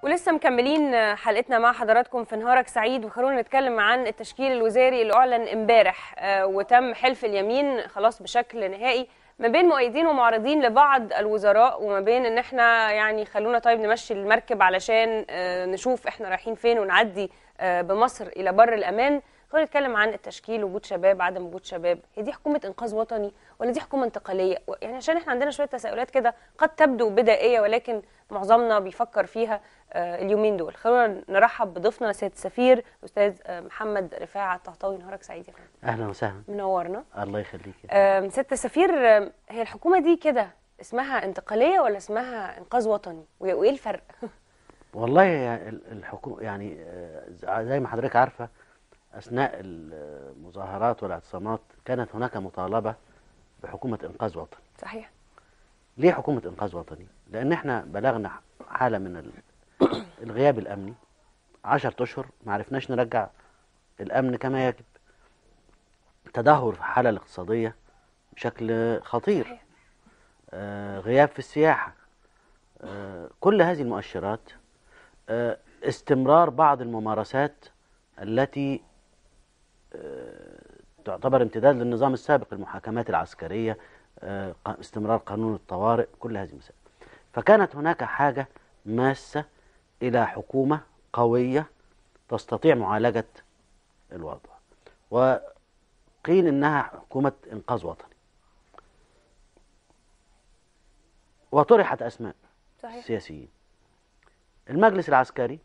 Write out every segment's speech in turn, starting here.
ولسه مكملين حلقتنا مع حضراتكم في نهارك سعيد وخلونا نتكلم عن التشكيل الوزاري اللي اعلن امبارح آه، وتم حلف اليمين خلاص بشكل نهائي ما بين مؤيدين ومعارضين لبعض الوزراء وما بين ان احنا يعني خلونا طيب نمشي المركب علشان آه، نشوف احنا رايحين فين ونعدي آه، بمصر الى بر الامان خلونا نتكلم عن التشكيل وجود شباب عدم وجود شباب هي دي حكومه انقاذ وطني ولا دي حكومه انتقاليه يعني عشان احنا عندنا شويه تساؤلات كده قد تبدو بدائيه ولكن معظمنا بيفكر فيها آه، اليومين دول خلونا نرحب بضيفنا سياده السفير الاستاذ آه، محمد رفاعه الطهطاوي نهارك سعيد يا فندم اهلا وسهلا منورنا الله يخليك آم، سياده السفير آم، هي الحكومه دي كده اسمها انتقاليه ولا اسمها انقاذ وطني وإيه- وايه الفرق والله يا ال- الحكومه يعني آه، زي ما حضرتك عارفه اثناء المظاهرات والاعتصامات كانت هناك مطالبه بحكومه انقاذ وطني صحيح ليه حكومه انقاذ وطني لان احنا بلغنا حاله من ال- الغياب الامني عشرة اشهر ما عرفناش نرجع الامن كما يجب تدهور في الحاله الاقتصاديه بشكل خطير صحيح. آه، غياب في السياحه آه، كل هذه المؤشرات آه، استمرار بعض الممارسات التي آه، تعتبر امتداد للنظام السابق المحاكمات العسكرية آه، ق- استمرار قانون الطوارئ كل هذه المسائل فكانت هناك حاجة ماسة إلى حكومة قوية تستطيع معالجة الوضع وقيل إنها حكومة إنقاذ وطني وطرحت أسماء صحيح السياسيين المجلس العسكري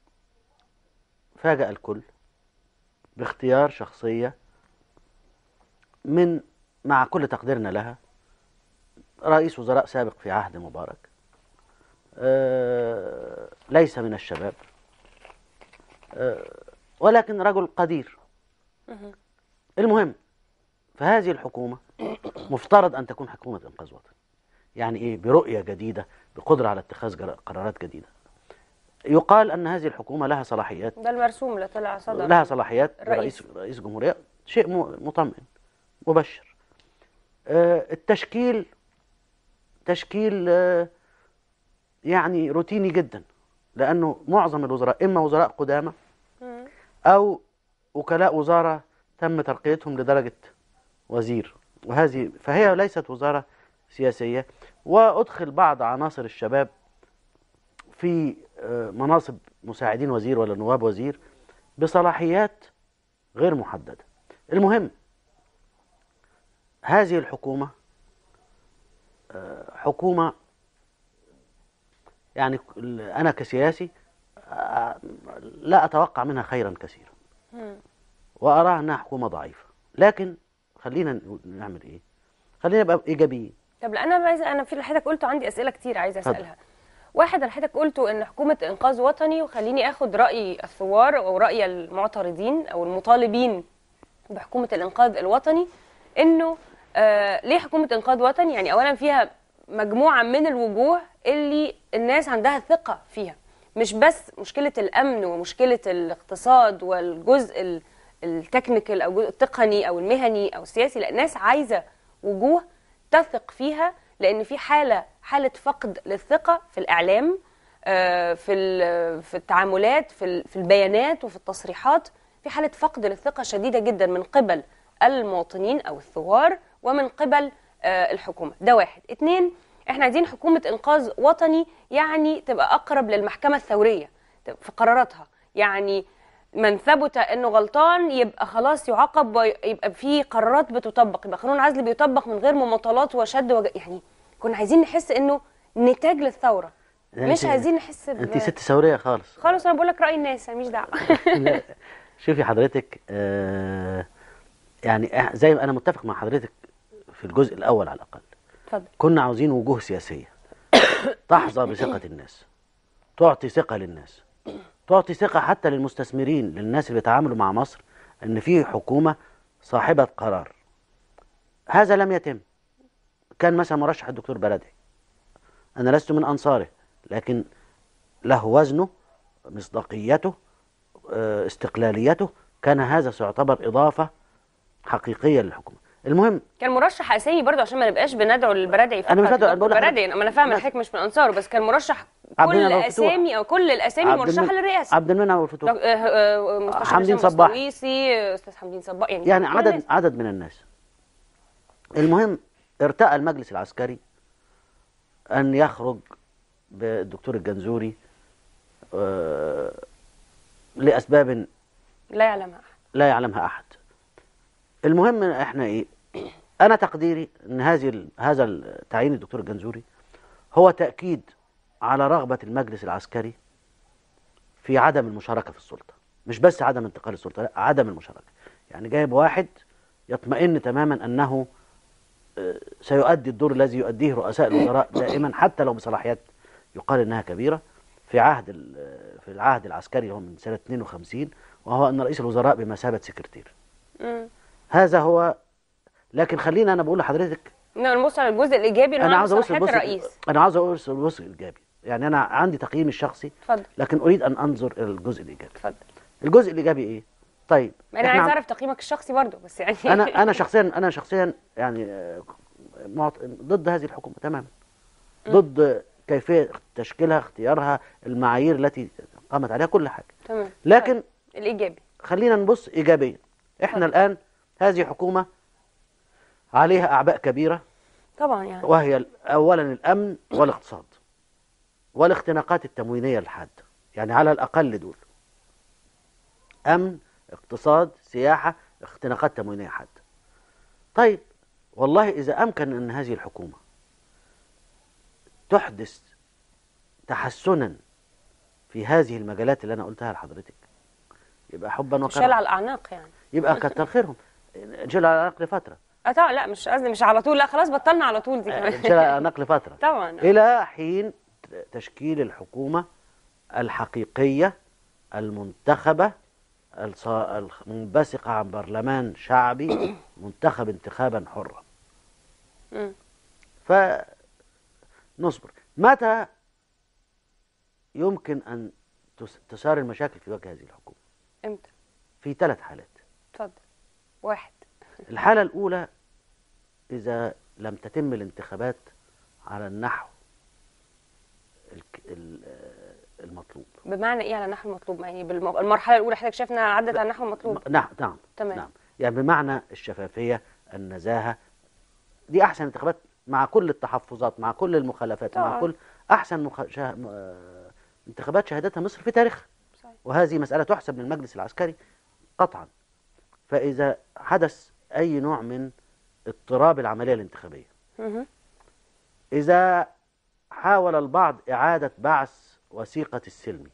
فاجأ الكل باختيار شخصية من مع كل تقديرنا لها رئيس وزراء سابق في عهد مبارك آه، ليس من الشباب آه، ولكن رجل قدير مهم. المهم فهذه الحكومة مفترض أن تكون حكومة إنقاذ وطني يعني إيه برؤية جديدة بقدرة على اتخاذ جر- قرارات جديدة يقال أن هذه الحكومة لها صلاحيات ده المرسوم اللي طلع صدر لها صلاحيات الرئيس. رئيس رئيس جمهورية شيء م- مطمئن مبشر آه، التشكيل تشكيل آه، يعني روتيني جدا لأنه معظم الوزراء إما وزراء قدامى مم. أو وكلاء وزارة تم ترقيتهم لدرجة وزير وهذه فهي ليست وزارة سياسية وأدخل بعض عناصر الشباب في آه، مناصب مساعدين وزير ولا نواب وزير بصلاحيات غير محددة المهم هذه الحكومة آه، حكومة يعني أنا كسياسي آه، لا أتوقع منها خيرا كثيرا مم. وأراها أنها حكومة ضعيفة لكن خلينا نقول- نعمل إيه خلينا نبقى إيجابيين طب لا انا عايزه انا في اللي حضرتك قلته عندي اسئله كتير عايزه اتفضل. اسالها واحد اللي حضرتك قلته ان حكومه انقاذ وطني وخليني اخد راي الثوار او راي المعترضين او المطالبين بحكومه الانقاذ الوطني انه آه ليه حكومه انقاذ وطني يعني اولا فيها مجموعه من الوجوه اللي الناس عندها ثقه فيها مش بس مشكله الامن ومشكله الاقتصاد والجزء ال- التكنيكال او الجزء التقني او المهني او السياسي لا الناس عايزه وجوه تثق فيها لان في حاله حاله فقد للثقه في الاعلام آه، في ال- في التعاملات في ال- في البيانات وفي التصريحات في حاله فقد للثقه شديده جدا من قبل المواطنين او الثوار ومن قبل آه، الحكومه ده واحد اتنين احنا عايزين حكومه انقاذ وطني يعني تبقى اقرب للمحكمه الثوريه في قراراتها يعني من ثبت انه غلطان يبقى خلاص يعاقب ويبقى في قرارات بتطبق يبقى قانون العزل بيطبق من غير مماطلات وشد وج... يعني كنا عايزين نحس انه نتاج للثوره يعني مش أنت- عايزين نحس ب... أنت ست ثورية خالص خلاص انا بقول لك راي الناس انا مش دعوه لا، شوفي حضرتك آه يعني إح- زي ما انا متفق مع حضرتك في الجزء الاول على الاقل اتفضل كنا عاوزين وجوه سياسيه تحظى بثقه الناس تعطي ثقه للناس تعطي ثقه حتى للمستثمرين للناس اللي بيتعاملوا مع مصر ان في حكومه صاحبه قرار هذا لم يتم كان مثلا مرشح الدكتور بلدي انا لست من انصاره لكن له وزنه مصداقيته آه، استقلاليته كان هذا سيعتبر إضافة حقيقية للحكومة المهم كان مرشح اسامي برضه عشان ما نبقاش بندعو للبرادعي فقط أنا مش بدعو، أنا بقول لحضرتك- البرادعي ما انا فاهمه بس- الحكم مش من انصاره بس كان مرشح عبد كل المنعم فتوح. الاسامي او كل الاسامي عبد مرشحه المن- للرئاسه عبد المنعم دك- والفتوح آه، آه، مستشار حمدين هشام صباح. مصطويسي استاذ حمدين صباح يعني يعني كل عدد الناس. عدد من الناس المهم ارتأى المجلس العسكري أن يخرج بالدكتور الجنزوري آه، لأسباب لا يعلمها احد لا يعلمها أحد المهم احنا ايه أنا تقديري أن هذه ال- هذا ال- تعيين الدكتور الجنزوري هو تأكيد على رغبة المجلس العسكري في عدم المشاركة في السلطة مش بس عدم انتقال السلطة لا عدم المشاركة يعني جايب واحد يطمئن تماما أنه آه، سيؤدي الدور الذي يؤديه رؤساء الوزراء دائما حتى لو بصلاحيات يقال انها كبيره في عهد ال- في العهد العسكري هو من سنه 52 وهو ان رئيس الوزراء بمثابه سكرتير مم. هذا هو لكن خلينا انا بقول لحضرتك نبص على الجزء الايجابي اللي انا هو عاوز اوصل صلاحيات الجزء الرئيس انا عاوز اوصل الجزء الايجابي يعني انا عندي تقييمي الشخصي اتفضل لكن اريد ان انظر الى الجزء الايجابي اتفضل الجزء الايجابي ايه طيب ما انا إحنا عايز عم- اعرف تقييمك الشخصي برضه بس يعني انا انا شخصيا انا شخصيا يعني آه، معط- ضد هذه الحكومه تماما ضد كيفيه تشكيلها اختيارها المعايير التي قامت عليها كل حاجه تمام لكن طيب. الايجابي خلينا نبص ايجابيا احنا الان هذه حكومه عليها اعباء كبيره طبعا يعني وهي ال- اولا الامن والاقتصاد والاختناقات التموينيه الحاده يعني على الاقل دول امن اقتصاد سياحه اختناقات تموينيه حاده طيب والله اذا امكن ان هذه الحكومه تحدث تحسنا في هذه المجالات اللي انا قلتها لحضرتك يبقى حبا شال على وكرما الاعناق يعني يبقى كتر خيرهم نشيل على العنق لفتره اه طبعا لا مش قصدي مش على طول لا خلاص بطلنا على طول دي كمان نشيل على العنق لفتره طبعا إلى حين تشكيل الحكومة الحقيقية المنتخبة الص- المنبثقة عن برلمان شعبي منتخب انتخابا حرا مم. فنصبر متى يمكن أن تس- تثار المشاكل في وجه هذه الحكومة امتى في ثلاث حالات اتفضل واحد الحالة الأولى إذا لم تتم الانتخابات على النحو الك- ال- آه، المطلوب بمعنى ايه على النحو المطلوب يعني بالم- المرحله الاولى حضرتك شايف انها عدت على النحو المطلوب نعم نعم تمام. نعم يعني بمعنى الشفافية النزاهة دي أحسن انتخابات مع كل التحفظات مع كل المخالفات مع طبعاً. كل أحسن مخ... شه... م- آه، انتخابات شهدتها مصر في تاريخها صحيح. وهذه مسألة تحسب للمجلس العسكري قطعا فإذا حدث أي نوع من اضطراب العملية الانتخابية مهم. إذا حاول البعض إعادة بعث وثيقة السلمي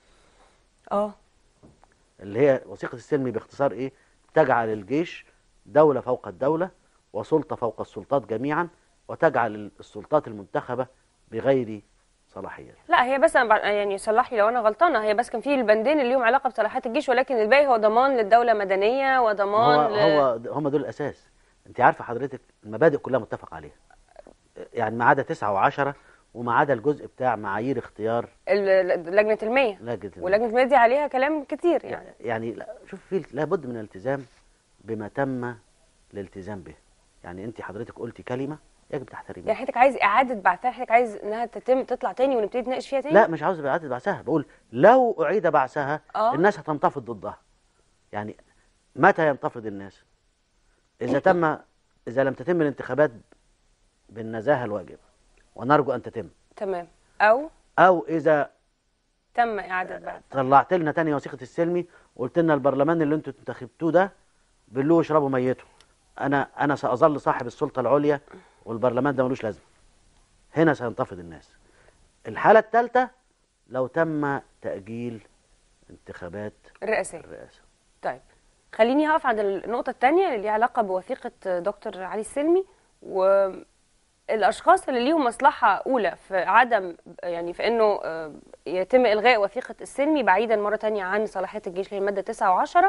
اه اللي هي وثيقة السلمي باختصار إيه؟ تجعل الجيش دولة فوق الدولة وسلطة فوق السلطات جميعا وتجعل السلطات المنتخبة بغير صلاحيات لا هي بس انا بع- يعني صلح لي لو انا غلطانه هي بس كان في البندين اللي ليهم علاقه بصلاحيات الجيش ولكن الباقي هو ضمان للدوله مدنيه وضمان هو ل... هو هم دول الأساس أنت عارفة حضرتك المبادئ كلها متفق عليها يعني ما عدا تسعة وعشرة وما عدا الجزء بتاع معايير اختيار ال- لجنه المية لجنة ولجنه المية دي عليها كلام كتير يعني يعني يعني لا شوف في لابد من الالتزام بما تم الالتزام به يعني انت حضرتك قلتي كلمه يجب تحترميها يعني حضرتك عايز اعاده بعثها حضرتك عايز انها تتم تطلع تاني ونبتدي نناقش فيها تاني لا مش عاوز اعاده بعثها بقول لو اعيد بعثها آه. الناس هتنتفض ضدها يعني متى ينتفض الناس اذا تم اذا لم تتم الانتخابات بالنزاهه الواجبه ونرجو ان تتم تمام او او اذا تم اعاده بعث طلعت لنا تاني وثيقه السلمي وقلت لنا البرلمان اللي انتوا انتخبتوه ده بلوه اشربوا ميته انا انا ساظل صاحب السلطه العليا والبرلمان ده ملوش لازمه هنا سينتفض الناس الحاله الثالثه لو تم تاجيل انتخابات الرئاسيه الرئاسه طيب خليني هقف عند النقطة الثانية اللي ليها علاقة بوثيقة دكتور علي السلمي والأشخاص اللي ليهم مصلحة أولى في عدم يعني في إنه آه، يتم إلغاء وثيقة السلمي بعيدا مرة تانية عن صلاحية الجيش اللي هي المادة 9 و10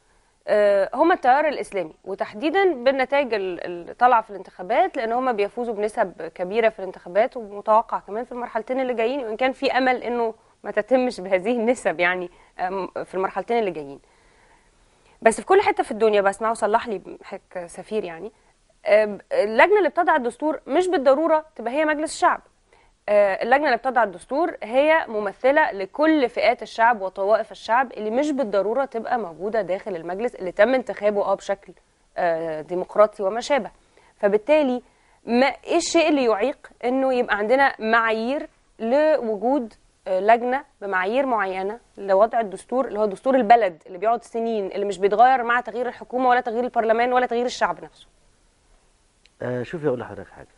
هم التيار الإسلامي وتحديدا بالنتائج ال- اللي طالعة في الانتخابات لأن هم بيفوزوا بنسب كبيرة في الانتخابات ومتوقع كمان في المرحلتين اللي جايين وإن كان في أمل إنه ما تتمش بهذه النسب يعني آم، في المرحلتين اللي جايين بس في كل حته في الدنيا بسمعه صلح لي حضرتك سفير يعني آه، اللجنه اللي بتضع الدستور مش بالضروره تبقى هي مجلس الشعب آه، اللجنه اللي بتضع الدستور هي ممثله لكل فئات الشعب وطوائف الشعب اللي مش بالضروره تبقى موجوده داخل المجلس اللي تم انتخابه اه بشكل آه، ديمقراطي وما شابه فبالتالي ما ايه الشيء اللي يعيق انه يبقى عندنا معايير لوجود آه، لجنه بمعايير معينه لوضع الدستور اللي هو دستور البلد اللي بيقعد سنين اللي مش بيتغير مع تغيير الحكومه ولا تغيير البرلمان ولا تغيير الشعب نفسه آه شوفي اقول لحضرتك حاجه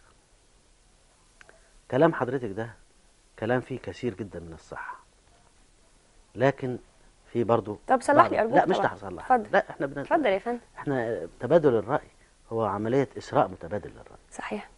كلام حضرتك ده كلام فيه كثير جدا من الصحه لكن في برضو طب صلح بعض- لي ارجوك لا مش طبعاً. هصلح اتفضل لا احنا بن... اتفضل يا فندم احنا تبادل الراي هو عمليه اسراء متبادل للراي صحيح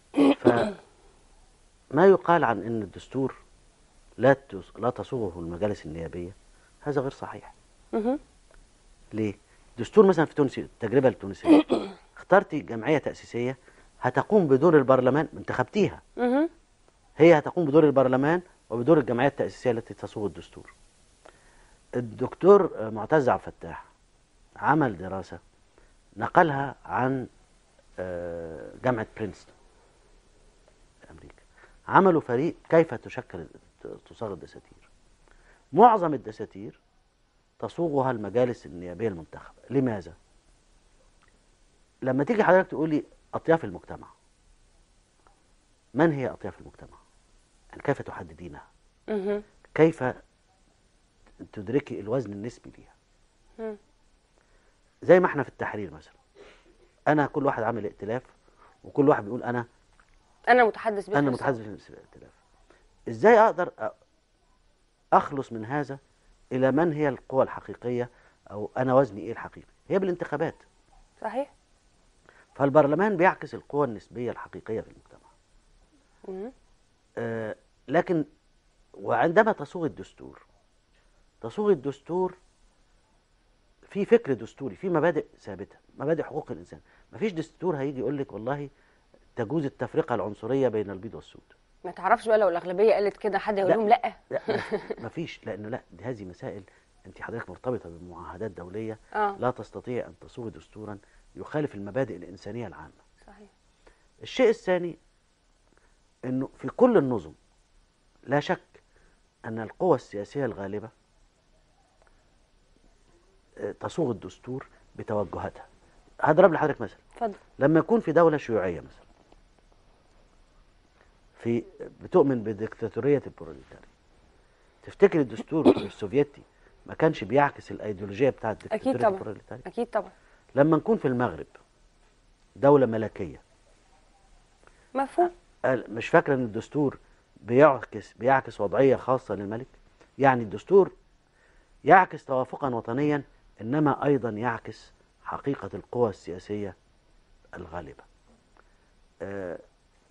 فما يقال عن ان الدستور لا تس... لا تصوغه المجالس النيابيه هذا غير صحيح مهم. ليه؟ دستور مثلا في تونس التجربه التونسيه اخترتي جمعيه تاسيسيه هتقوم بدور البرلمان انتخبتيها مهم. هي هتقوم بدور البرلمان وبدور الجمعيه التاسيسيه التي تصوغ الدستور. الدكتور آه، معتز عبد الفتاح عمل دراسه نقلها عن آه، جامعه برينستون في امريكا. عملوا فريق كيف تشكل تصاغ الدساتير. معظم الدساتير تصوغها المجالس النيابيه المنتخبه، لماذا؟ لما تيجي حضرتك تقولي اطياف المجتمع من هي اطياف المجتمع؟ يعني كيف تحددينها؟ مهم. كيف تدركي الوزن النسبي ليها؟ مم. زي ما احنا في التحرير مثلا انا كل واحد عامل ائتلاف وكل واحد بيقول انا انا متحدث باسم انا الثورة. متحدث في الائتلاف ازاي اقدر أ- اخلص من هذا الى من هي القوى الحقيقيه او انا وزني ايه الحقيقي هي بالانتخابات صحيح فالبرلمان بيعكس القوى النسبيه الحقيقيه في المجتمع مهم. آه، لكن وعندما تصوغ الدستور تصوغ الدستور في فكر دستوري في مبادئ ثابته مبادئ حقوق الانسان مفيش دستور هيجي يقول لك والله تجوز التفرقه العنصريه بين البيض والسود ما تعرفش بقى لو الاغلبيه قالت كده حد يقول لا. لهم لا لا مفيش لانه لا دي هذه مسائل انت حضرتك مرتبطه بمعاهدات دوليه اه لا تستطيع ان تصوغ دستورا يخالف المبادئ الانسانيه العامه صحيح الشيء الثاني انه في كل النظم لا شك ان القوى السياسيه الغالبه آه، تصوغ الدستور بتوجهاتها هضرب لحضرتك مثلا اتفضل لما يكون في دوله شيوعيه مثلا في بتؤمن بديكتاتوريه البروليتاري تفتكر الدستور السوفيتي ما كانش بيعكس الايديولوجيه بتاعت اكيد ديكتاتوريه طبعا البروليتاري اكيد طبعا لما نكون في المغرب دوله ملكيه مفهوم قال- مش فاكره ان الدستور بيعكس بيعكس وضعيه خاصه للملك يعني الدستور يعكس توافقا وطنيا انما ايضا يعكس حقيقه القوى السياسيه الغالبه آه،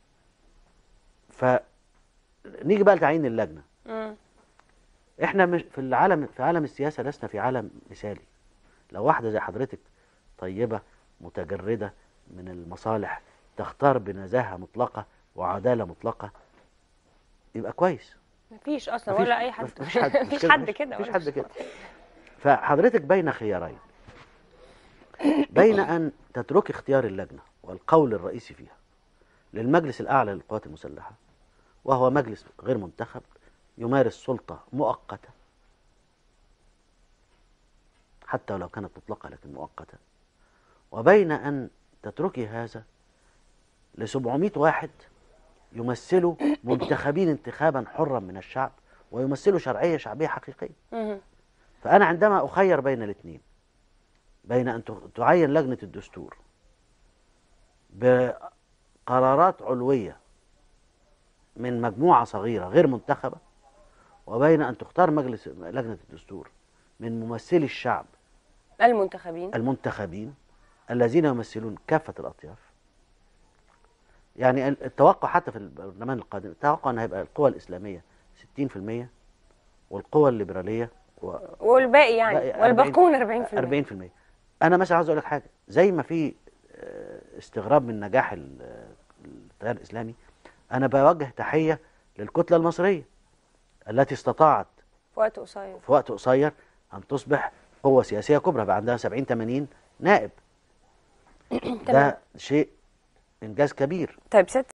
فنيجي بقى لتعيين اللجنه مم. احنا مش في العالم في عالم السياسه لسنا في عالم مثالي لو واحده زي حضرتك طيبه متجرده من المصالح تختار بنزاهه مطلقه وعداله مطلقه يبقى كويس مفيش اصلا مفيش- ولا اي حد مفيش حد مش مفيش حد كده مفيش ولا حد كده فحضرتك بين خيارين بين ان تتركي اختيار اللجنه والقول الرئيسي فيها للمجلس الاعلى للقوات المسلحه وهو مجلس غير منتخب يمارس سلطه مؤقته حتى ولو كانت مطلقه لكن مؤقته وبين ان تتركي هذا ل 700 واحد يمثلوا منتخبين انتخابا حرا من الشعب ويمثلوا شرعيه شعبيه حقيقيه مهم. فأنا عندما أخير بين الاثنين بين أن تع- تعين لجنة الدستور بقرارات علوية من مجموعة صغيرة غير منتخبة وبين أن تختار مجلس لجنة الدستور من ممثلي الشعب المنتخبين المنتخبين الذين يمثلون كافة الأطياف يعني ال- التوقع حتى في البرلمان القادم التوقع أن هيبقى القوى الإسلامية 60% والقوى الليبرالية و... والباقي يعني باقي والباقون 40% 40% انا مثلا عاوز اقول لك حاجه زي ما في آه، استغراب من نجاح ال- آه، التيار الاسلامي انا بوجه تحيه للكتله المصريه التي استطاعت في وقت قصير في وقت قصير ان تصبح قوه سياسيه كبرى بقى عندها 70 80 نائب تمام. ده شيء انجاز كبير طيب سياده